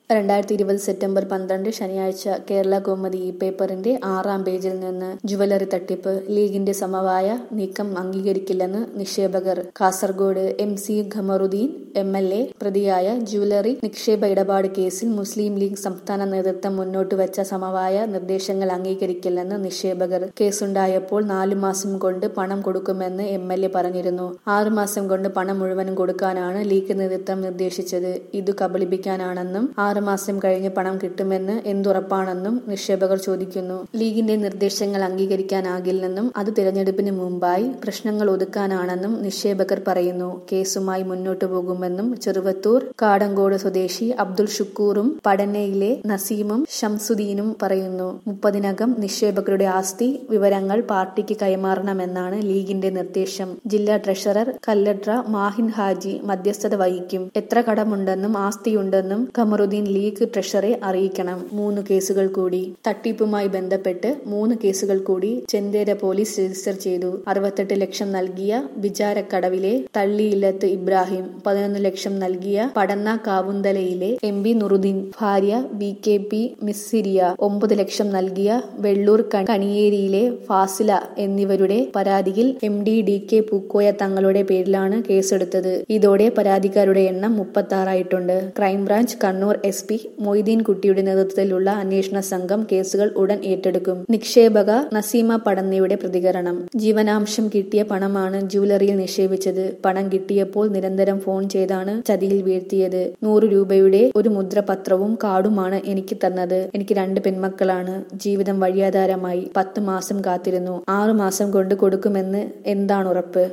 രണ്ടായിരത്തി ഇരുപത് സെപ്റ്റംബർ പന്ത്രണ്ട് ശനിയാഴ്ച കേരള കൗമുദി ഈ പേപ്പറിന്റെ ആറാം പേജിൽ നിന്ന് ജുവലറി തട്ടിപ്പ് ലീഗിന്റെ സമവായ നീക്കം അംഗീകരിക്കില്ലെന്ന് നിക്ഷേപകർ Kasaragod M C Khamaruddin M L A പ്രതിയായ ജുവലറി നിക്ഷേപ ഇടപാട് കേസിൽ മുസ്ലിം ലീഗ് സംസ്ഥാന നേതൃത്വം മുന്നോട്ട് വെച്ച സമവായ നിർദ്ദേശങ്ങൾ അംഗീകരിക്കില്ലെന്ന് നിക്ഷേപകർ കേസുണ്ടായപ്പോൾ നാലു മാസം കൊണ്ട് പണം കൊടുക്കുമെന്ന് എം എൽ എ പറഞ്ഞിരുന്നു ആറുമാസം കൊണ്ട് പണം മുഴുവനും കൊടുക്കാനാണ് ലീഗ് നേതൃത്വം നിർദ്ദേശിച്ചത് ഇത് കബളിപ്പിക്കാനാണെന്നും ആറുമാസം കഴിഞ്ഞ് പണം കിട്ടുമെന്ന് എന്തുറപ്പാണെന്നും നിക്ഷേപകർ ചോദിക്കുന്നു ലീഗിന്റെ നിർദ്ദേശങ്ങൾ അംഗീകരിക്കാനാകില്ലെന്നും അത് തിരഞ്ഞെടുപ്പിന് മുമ്പായി പ്രശ്നങ്ങൾ ഒതുക്കാനാണെന്നും നിക്ഷേപകർ പറയുന്നു കേസുമായി മുന്നോട്ടു പോകുമെന്നും ചെറുവത്തൂർ കാടങ്കോട് സ്വദേശി അബ്ദുൾ ഷുക്കൂറും പടനയിലെ നസീമും ഷംസുദ്ദീനും പറയുന്നു മുപ്പതിനകം നിക്ഷേപകരുടെ ആസ്തി വിവരങ്ങൾ പാർട്ടിക്ക് കൈമാറണമെന്നാണ് ലീഗിന്റെ നിർദ്ദേശം ജില്ലാ ട്രഷറർ കല്ലട്ര മാഹിൻ ഹാജി മധ്യസ്ഥത വഹിക്കും എത്ര കടമുണ്ടെന്നും ആസ്തിയുണ്ടെന്നും ഖമറുദ്ദീൻ ലീഗ് ട്രഷറെ അറിയിക്കണം മൂന്ന് കേസുകൾ കൂടി തട്ടിപ്പുമായി ബന്ധപ്പെട്ട് മൂന്ന് കേസുകൾ കൂടി ചെന്തേര പോലീസ് രജിസ്റ്റർ ചെയ്തു അറുപത്തെട്ട് ലക്ഷം നൽകിയ വിചാരക്കടവിലെ തള്ളിയില്ലത്ത് ഇബ്രാഹിം പതിനൊന്ന് ലക്ഷം നൽകിയ പടന്ന കാവുന്തലയിലെ എം ബി നുറുദ്ദീൻ ഭാര്യ വി കെ പി മിസ്സിരിയ ഒമ്പത് ലക്ഷം നൽകിയ വെള്ളൂർ കണിയേരിയിലെ ഫാസില എന്നിവരുടെ പരാതിയിൽ M D D K Pookoya തങ്ങളുടെ പേരിലാണ് കേസെടുത്തത് ഇതോടെ പരാതിക്കാരുടെ എണ്ണം മുപ്പത്തി ആറായിട്ടുണ്ട് crime branch Kannur S P Moideen കുട്ടിയുടെ നേതൃത്വത്തിലുള്ള അന്വേഷണ സംഘം കേസുകൾ ഉടൻ ഏറ്റെടുക്കും നിക്ഷേപക നസീമ പടന്നയുടെ പ്രതികരണം ജീവനാംശം കിട്ടിയ പണമാണ് ജുവലറിയിൽ നിക്ഷേപിച്ചത് പണം കിട്ടിയപ്പോൾ നിരന്തരം ഫോൺ ചെയ്താണ് ചതിയിൽ വീഴ്ത്തിയത് നൂറ് രൂപയുടെ ഒരു മുദ്രപത്രവും കാർഡുമാണ് എനിക്ക് തന്നത് എനിക്ക് രണ്ട് പെൺമക്കളാണ് ജീവിതം വഴിയാധാരമായി പത്ത് മാസം കാത്തിരുന്നു ആറു മാസം കൊണ്ട് കൊടുക്കുമെന്ന് എന്താണ് ഉറപ്പ്